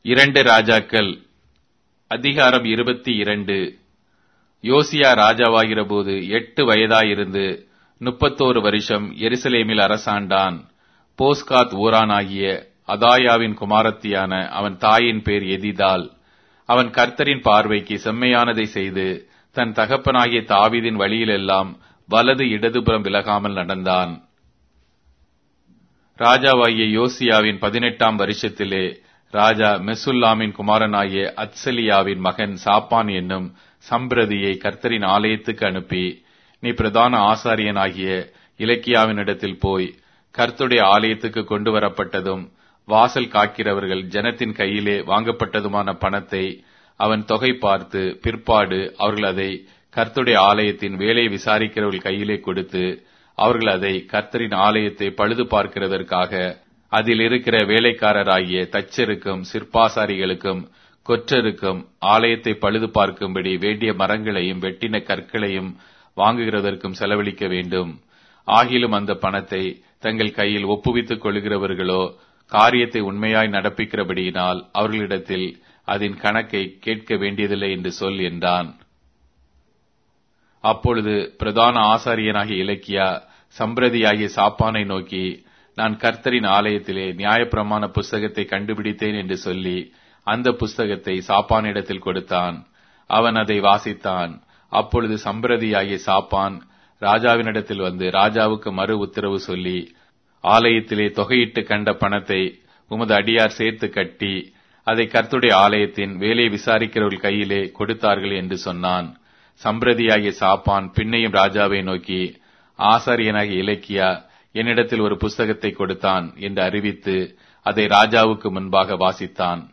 இரண்டு ராஜாக்கள் அதிகாரம் இருபத்தி இரண்டு யோசியா ராஜாவாகிறபோது எட்டு வயதாயிருந்து முப்பத்தோரு வருஷம் எருசலேமில் அரசாண்டான் போஸ்காத் ஊரானாகிய அதாயாவின் குமாரத்தியான அவன் தாயின் பேர் எதிதால் அவன் கர்த்தரின் பார்வைக்கு செம்மையானதை செய்து தன் தகப்பனாகிய தாவீதின் வழியிலெல்லாம் வலது இடதுபுறம் விலகாமல் நடந்தான் ராஜாவாகிய யோசியாவின் பதினெட்டாம் வருஷத்திலே ராஜா மெசுல்லாமின் குமாரனாகிய அத்சலியாவின் மகன் சாப்பான் என்னும் சம்பிரதியை கர்த்தரின் ஆலயத்துக்கு அனுப்பி நீ பிரதான ஆசாரியனாகிய இலக்கியாவினிடத்தில் போய் கர்த்தருடைய ஆலயத்துக்கு கொண்டு வரப்பட்டதும் வாசல் காக்கிறவர்கள் ஜனத்தின் கையிலே வாங்கப்பட்டதுமான பணத்தை அவன் தொகை பார்த்து பிற்பாடு அவர்கள் அதை கர்த்தருடைய ஆலயத்தின் வேலை விசாரிக்கிறவர்கள் கையிலே கொடுத்து அவர்கள் அதை கர்த்தரின் ஆலயத்தை பழுது பார்க்கிறதற்காக அதில் இருக்கிற வேலைக்காரராகிய தச்சருக்கும் சிற்பாசாரிகளுக்கும் கொற்றருக்கும் ஆலயத்தை பழுது பார்க்கும்படி வேண்டிய மரங்களையும் வெட்டின கற்களையும் வாங்குகிறதற்கும் செலவழிக்க வேண்டும் ஆகிலும் அந்த பணத்தை தங்கள் கையில் ஒப்புவித்துக் கொள்கிறவர்களோ காரியத்தை உண்மையாய் நடப்பிக்கிறபடியினால் அவர்களிடத்தில் அதன் கணக்கை கேட்க வேண்டியதில்லை என்று சொல் என்றான் அப்பொழுது பிரதான ஆசாரியனாகிய இலக்கியா சம்பிரதியாகிய சாப்பானை நோக்கி நான் கர்த்தரின் ஆலயத்திலே நியாயப்பிரமாண புஸ்தகத்தை கண்டுபிடித்தேன் என்று சொல்லி அந்த புஸ்தகத்தை சாப்பானிடத்தில் கொடுத்தான் அவன் அதை வாசித்தான் அப்பொழுது சம்பிரதியாகிய சாப்பான் ராஜாவினிடத்தில் வந்து ராஜாவுக்கு மறு உத்தரவு சொல்லி ஆலயத்திலே தொகையிட்டு கண்ட பணத்தை உமது அடியார் சேர்த்து கட்டி அதை கர்த்துடைய ஆலயத்தின் வேலை விசாரிக்கிறவர்கள் கையிலே கொடுத்தார்கள் என்று சொன்னான் சம்பிரதியாகிய சாப்பான் பின்னையும் ராஜாவை நோக்கி ஆசாரியனாகிய இலக்கியா என்னிடத்தில் ஒரு புஸ்தகத்தை கொடுத்தான் என்று அறிவித்து அதை ராஜாவுக்கு முன்பாக வாசித்தான்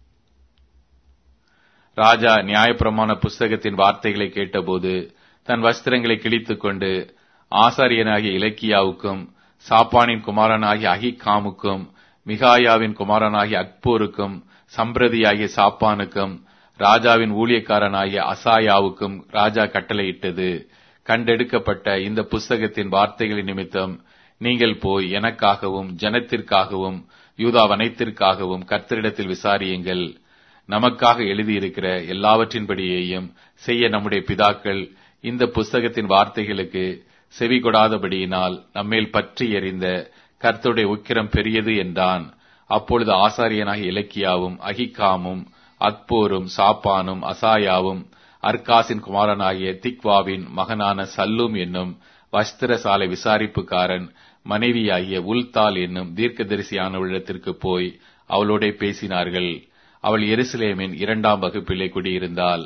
ராஜா நியாயப்பிரமாண புஸ்தகத்தின் வார்த்தைகளை கேட்டபோது தன் வஸ்திரங்களை கிழித்துக் கொண்டு ஆசாரியனாகிய இலக்கியாவுக்கும் சாப்பானின் குமாரனாகிய அகிகாமுக்கும் மிகாயாவின் குமாரனாகிய அக்பூருக்கும் சம்பிரதியாகிய சாப்பானுக்கும் ராஜாவின் ஊழியக்காரனாகிய அசாயாவுக்கும் ராஜா கட்டளையிட்டது கண்டெடுக்கப்பட்ட இந்த புஸ்தகத்தின் வார்த்தைகளின் நிமித்தம் நீங்கள் போய் எனக்காகவும் ஜனத்திற்காகவும் யூதா வனைத்திற்காகவும் கர்த்தரிடத்தில் விசாரியுங்கள் நமக்காக எழுதியிருக்கிற எல்லாவற்றின்படியேயும் செய்ய நம்முடைய பிதாக்கள் இந்த புஸ்தகத்தின் வார்த்தைகளுக்கு செவி கொடாதபடியினால் நம்மேல் பற்றி எறிந்த கர்த்தருடைய உக்கிரம் பெரியது என்றான் அப்பொழுது ஆசாரியனாக இலக்கியாவும் அகிகாமும் அக்போரும் சாப்பானும் அசாயாவும் அர்காசின் குமாரனாகிய திக்வாவின் மகனான சல்லும் என்னும் வஸ்திரசாலை விசாரிப்புக்காரன் மனைவியாகிய உல்தால் என்னும் தீர்க்கதரிசியானவளிடத்திற்கு போய் அவளோட பேசினார்கள் அவள் எருசலேமின் இரண்டாம் வகுப்பிலே குடியிருந்தாள்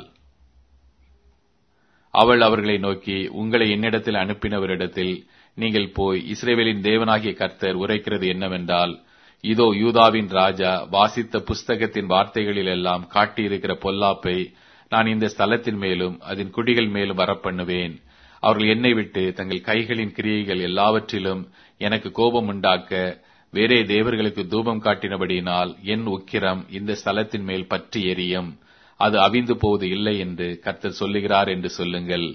அவள் அவர்களை நோக்கி உங்களை என்னிடத்தில் அனுப்பினவரிடத்தில் நீங்கள் போய் இஸ்ரேவேலின் தேவனாகிய கர்த்தர் உரைக்கிறது என்னவென்றால் இதோ யூதாவின் ராஜா வாசித்த புஸ்தகத்தின் வார்த்தைகளில் எல்லாம் காட்டியிருக்கிற பொல்லாப்பை நான் இந்த ஸ்தலத்தின் மேலும் அதன் குடிகள் மேலும் வரப்பண்ணுவேன் அவர்கள் என்னை விட்டு தங்கள் கைகளின் கிரியைகள் எல்லாவற்றிலும் எனக்கு கோபம் உண்டாக்க வேறே தேவர்களுக்கு தூபம் காட்டினபடியினால் என் உக்கிரம் இந்த ஸ்தலத்தின் மேல் பற்றி எரியும் அது அவிந்து போவது இல்லை என்று கர்த்தர் சொல்லுகிறார் என்று சொல்லுங்கள்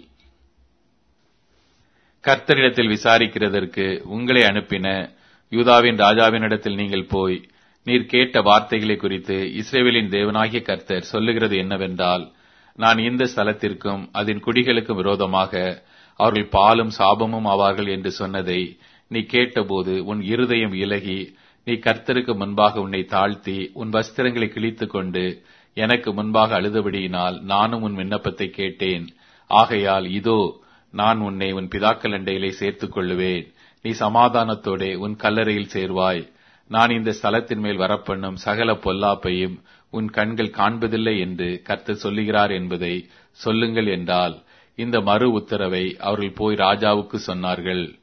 கர்த்தரிடத்தில் விசாரிக்கிறதற்கு உங்களை அனுப்பின யூதாவின் ராஜாவினிடத்தில் நீங்கள் போய் நீர் கேட்ட வார்த்தைகளை குறித்து இஸ்ரேவேலின் தேவனாகிய கர்த்தர் சொல்லுகிறது என்னவென்றால் நான் இந்த ஸ்தலத்திற்கும் அதன் குடிகளுக்கும் விரோதமாக அவர்கள் பாலும் சாபமும் ஆவார்கள் என்று சொன்னதை நீ கேட்டபோது உன் இருதயம் இலகி நீ கர்த்தருக்கு முன்பாக உன்னை தாழ்த்தி உன் வஸ்திரங்களை கிழித்துக் கொண்டு எனக்கு முன்பாக அழுதபடியினால் நானும் உன் விண்ணப்பத்தை கேட்டேன் ஆகையால் இதோ நான் உன்னை உன் பிதாக்கள் அண்டையிலே சேர்த்துக் கொள்ளுவேன் நீ சமாதானத்தோட உன் கல்லறையில் சேர்வாய் நான் இந்த ஸ்தலத்தின் மேல் வரப்பண்ணும் சகல பொல்லாப்பையும் உன் கண்கள் காண்பதில்லை என்று கர்த்தர் சொல்லுகிறார் என்பதை சொல்லுங்கள் என்றால் இந்த மறு உத்தரவை அவர்கள் போய் ராஜாவுக்கு சொன்னார்கள்